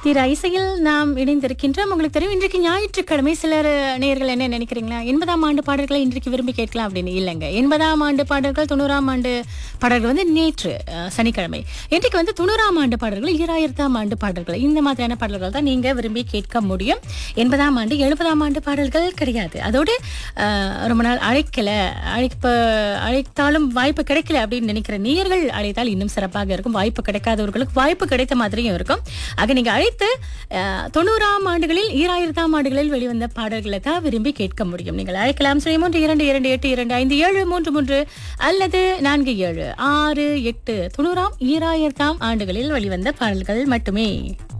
திரு இசையில் நாம் இணைந்திருக்கின்றோம் உங்களுக்கு தெரியும் இன்றைக்கு ஞாயிற்றுக்கிழமை சிலர் நேயர்கள் என்ன நினைக்கிறீங்களா எண்பதாம் ஆண்டு பாடல்களை இன்றைக்கு விரும்பி கேட்கலாம் அப்படின்னு இல்லைங்க எண்பதாம் ஆண்டு பாடல்கள் தொண்ணூறாம் ஆண்டு பாடல்கள் வந்து நேற்று அஹ், சனிக்கிழமை இன்றைக்கு வந்து தொண்ணூறாம் ஆண்டு பாடல்கள் ஈராயிரத்தாம் ஆண்டு பாடல்கள் இந்த மாதிரியான பாடல்கள் தான் நீங்க விரும்பி கேட்க முடியும் எண்பதாம் ஆண்டு எழுபதாம் ஆண்டு பாடல்கள் கிடையாது அதோடு அஹ், ரொம்ப நாள் அழைக்கல அழைப்ப அழைத்தாலும் வாய்ப்பு கிடைக்கல அப்படின்னு நினைக்கிற நேயர்கள் அழைத்தால் இன்னும் சிறப்பாக இருக்கும் வாய்ப்பு கிடைக்காதவர்களுக்கு வாய்ப்பு கிடைத்த மாதிரியும் இருக்கும் ஆக நீங்க அழைத்து அஹ், தொண்ணூறாம் ஆண்டுகளில் ஈராயிரத்தாம் ஆண்டுகளில் வெளிவந்த பாடல்களை தான் விரும்பி கேட்க முடியும் நீங்கள் அழைக்கலாம் சுய மூன்று இரண்டு இரண்டு எட்டு இரண்டு ஐந்து ஏழு மூன்று மூன்று அல்லது நான்கு ஏழு ஆறு எட்டு தொண்ணூறாம் ஈராயிரத்தாம் ஆண்டுகளில் வெளிவந்த பாடல்கள் மட்டுமே